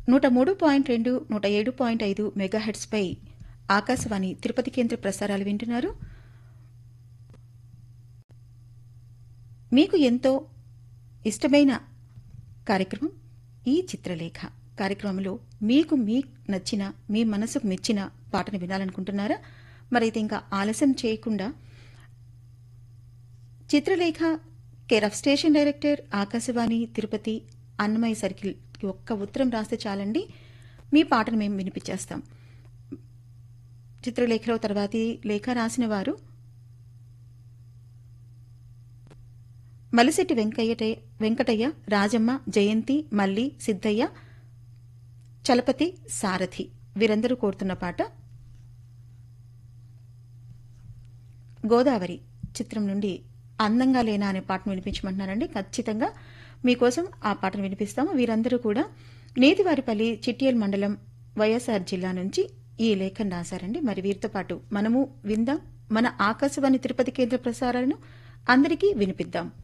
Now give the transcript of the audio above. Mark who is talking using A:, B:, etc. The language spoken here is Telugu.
A: నూట మూడు పాయింట్ రెండు నూట ఏడు పాయింట్ ఐదు మెగాహెడ్స్పై ఆకాశవాణి తిరుపతి కేంద్ర ప్రసారాలు వింటున్నారు మీకు ఎంతో ఇష్టమైన కార్యక్రమం ఈ చిత్రలేఖ కార్యక్రమంలో మీకు మీ నచ్చిన మీ మనసుకు మెచ్చిన పాటను వినాలనుకుంటున్నారా మరైతే ఇంకా ఆలస్యం చేయకుండా Chitralekha care of station director Akashvani Tirupati Annamayya circle ఒక్క ఉత్తరం రాస్తే చాలండి మీ పాటను మేము వినిపించేస్తాం చిత్రలేఖలో తర్వాతి లేఖ రాసిన వారు మలిశెట్టి వెంకయ్య వెంకటయ్య రాజమ్మ జయంతి మల్లి సిద్దయ్య చలపతి సారథి వీరందరూ కోరుతున్న పాట గోదావరి చిత్రం నుండి అందంగా లేనా అనే పాటను వినిపించమంటున్నారండి ఖచ్చితంగా మీకోసం ఆ పాటను వినిపిస్తాము వీరందరూ కూడా నేతివారిపల్లి చిట్టియల్ మండలం వైఎస్ఆర్ జిల్లా నుంచి ఈ లేఖను రాశారండి మరి వీరితో పాటు మనము విందాం మన ఆకాశవాణి తిరుపతి కేంద్ర ప్రసారాలను అందరికీ వినిపిద్దాం